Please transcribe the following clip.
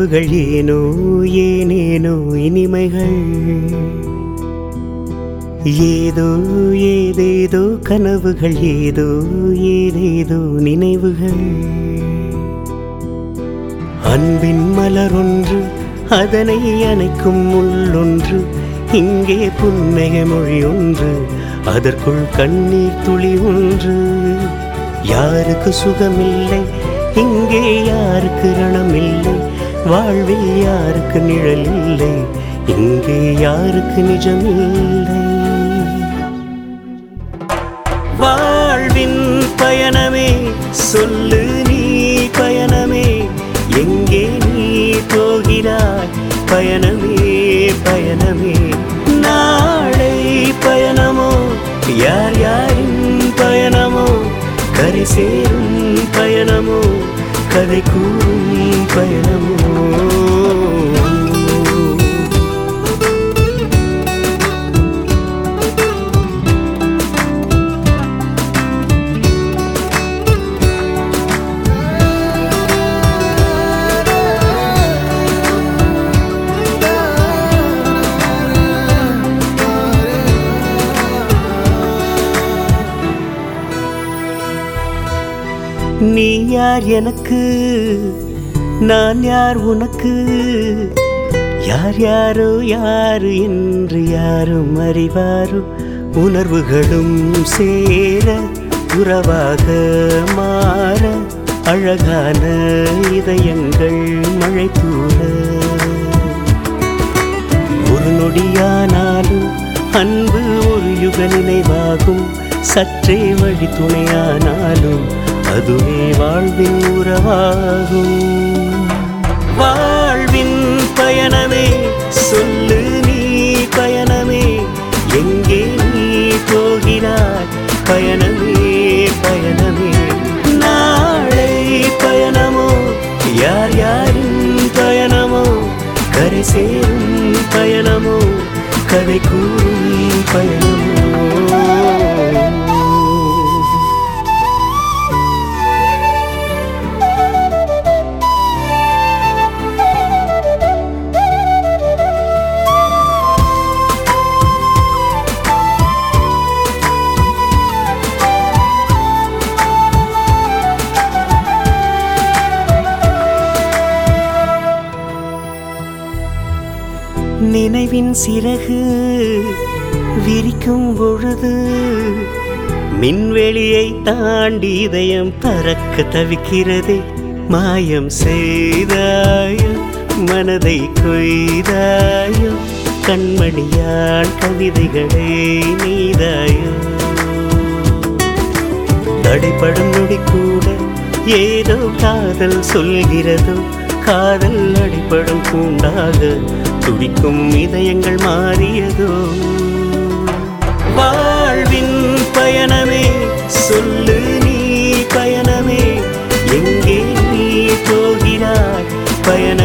கனவுகள் ஏனோ ஏனேனோ இனிமைகள் ஏதோ ஏதேதோ கனவுகள் ஏதோ ஏதேதோ நினைவுகள் அன்பின் மலர் ஒன்று அதனை அணைக்கும் உள்ளொன்று இங்கே புன்னகை மொழி ஒன்று அதற்குள் கண்ணீர் துளி ஒன்று யாருக்கு சுகமில்லை இங்கே யாருக்கு ரணமில்லை வாழ்வில் யாருக்கு நிழல் இல்லை இங்கே யாருக்கு நிஜமில்லை வாழ்வின் பயணமே சொல்லு நீ பயணமே எங்கே நீ போகிறாய் பயணமே பயணமே நாளை பயணமோ யார் யாரின் பயணமோ கரை சேரும் பயணமோ கதை கூறும் பயணமோ நீ யார் எனக்கு நான் யார் உனக்கு யார் யாரோ யாரு என்று யாரும் அறிவாரோ உணர்வுகளும் சேர உறவாக மாற அழகான இதயங்கள் மழை தூர ஒரு நொடியானாலும் அன்பு ஒரு யுக நினைவாகும் சற்றே வழி துணையானாலும் அதுவே வாழ்வின் உறவாகும் வாழ்வின் பயணமே சொல்லு நீ பயணமே எங்கே நீ போகிறாய் பயணமே பயணமே நாளை பயணமோ யார் யாரின் பயணமோ கரை சேரும் பயணமோ கதை கூறும் பயணமோ நினைவின் சிறகு விரிக்கும் பொழுது மின்வெளியை தாண்டி இதயம் பறக்க தவிக்கிறதே மாயம் செய்தாயோ மனதை கொய்தாயோ கண்மணியான் கவிதைகளை நீதாயோ தடைப்படும் நொடி கூட ஏதோ காதல் சொல்கிறதோ காதல் அடிப்படும் பூண்டாக துடிக்கும் இதயங்கள் மாறியதோ வாழ்வின் பயணமே சொல்லு நீ பயணமே எங்கே நீ போகிறாய் பயணம்